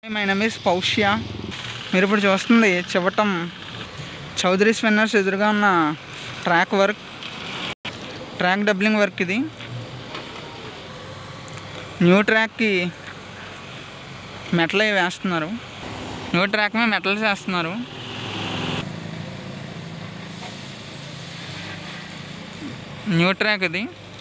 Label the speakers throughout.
Speaker 1: my name is పౌష్య మీరు ఇప్పుడు చూస్తుంది చివటం చౌదరి స్విన్నర్స్ ఎదురుగా ఉన్న track work track doubling work ఇది న్యూ ట్రాక్కి మెటల్ అవి వేస్తున్నారు న్యూ ట్రాక్ మీద మెటల్స్ వేస్తున్నారు న్యూ ట్రాక్ ఇది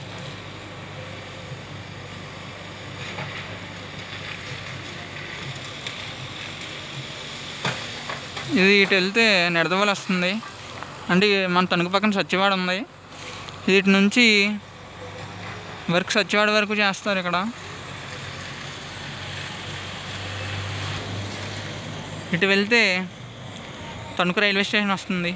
Speaker 1: ఇది ఇటు వెళ్తే నిడదవోలు వస్తుంది అంటే మన తణుకు పక్కన సత్యవాడ ఉంది వీటి నుంచి వర్క్ సత్యవాడ వరకు చేస్తారు ఇక్కడ ఇటు వెళ్తే తణుకు రైల్వే స్టేషన్ వస్తుంది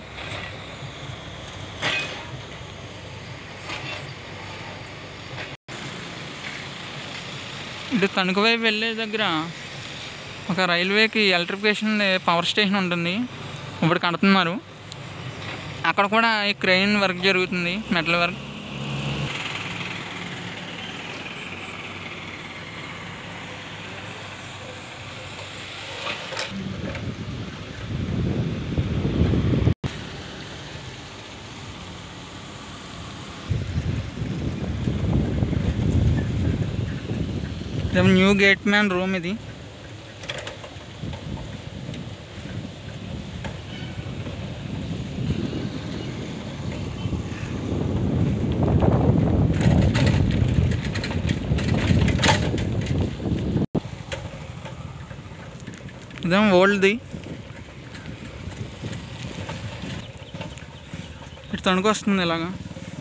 Speaker 1: ఇటు తణుకు వైపు వెళ్ళే దగ్గర ఒక రైల్వేకి ఎలక్ట్రిఫికేషన్ పవర్ స్టేషన్ ఉంటుంది ఇప్పుడు కడుతున్నారు అక్కడ కూడా ఈ క్రెయిన్ వర్క్ జరుగుతుంది మెటల్ వర్క్ ఇదేమో న్యూ గేట్ మ్యాన్ రూమ్ ఇది ఇదేమో ఓల్డ్ది ఇటు తణుకు వస్తుంది ఇలాగా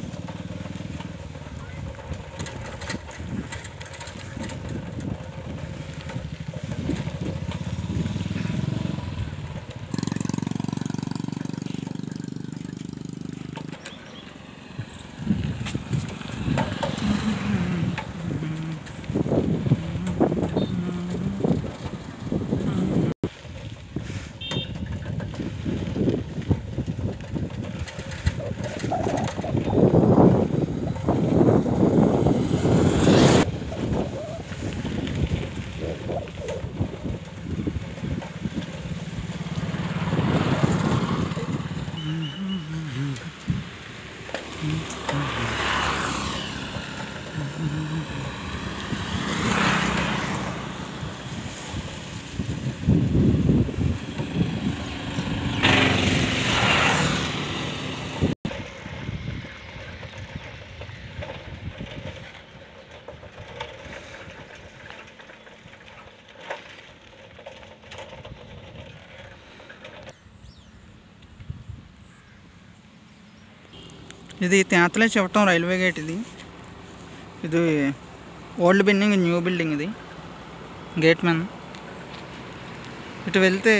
Speaker 1: ఇది తేతలే చెప్పటం రైల్వే గేట్ ఇది ఇది ఓల్డ్ బిల్డింగ్ న్యూ బిల్డింగ్ ఇది గేట్ మ్యాన్ ఇటు వెళ్తే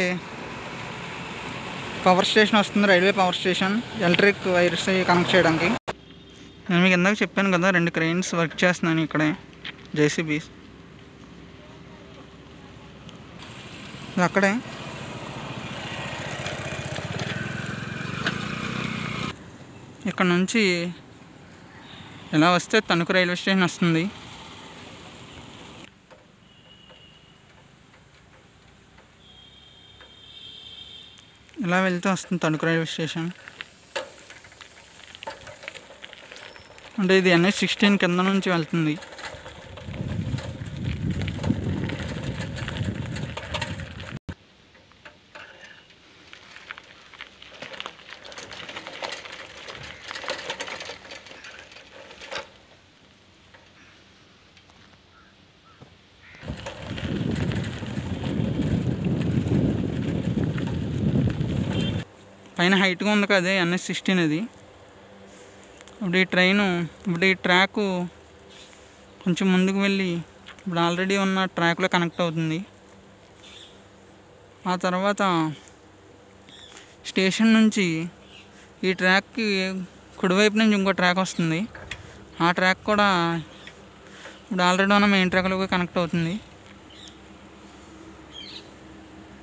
Speaker 1: పవర్ స్టేషన్ వస్తుంది railway power station electric wires అవి కనెక్ట్ చేయడానికి నేను మీకు ఇందాక చెప్పాను కదా రెండు క్రెయిన్స్ వర్క్ చేస్తున్నాను ఇక్కడే జేసీబీస్ ఇది అక్కడే ఇక్కడ నుంచి ఇలా వస్తే తణుకు రైల్వే స్టేషన్ వస్తుంది ఇలా వెళ్తే వస్తుంది తణుకు రైల్వే స్టేషన్ అంటే ఇది ఎన్హెచ్ సిక్స్టీన్ కింద నుంచి వెళ్తుంది పైన హైట్గా ఉంది కదా ఎన్ఎస్ సిక్స్టీన్ అది ఇప్పుడు ఈ ట్రైను ఇప్పుడు ఈ ట్రాక్ కొంచెం ముందుకు వెళ్ళి ఇప్పుడు ఆల్రెడీ ఉన్న ట్రాక్లో కనెక్ట్ అవుతుంది ఆ తర్వాత స్టేషన్ నుంచి ఈ ట్రాక్కి కుడివైపు నుంచి ఇంకో ట్రాక్ వస్తుంది ఆ ట్రాక్ కూడా ఇప్పుడు ఆల్రెడీ ఉన్న మెయిన్ ట్రాక్లోకి కనెక్ట్ అవుతుంది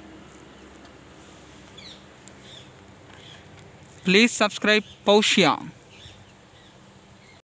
Speaker 1: ప్లీజ్ సబ్స్క్రైబ్ పౌష్య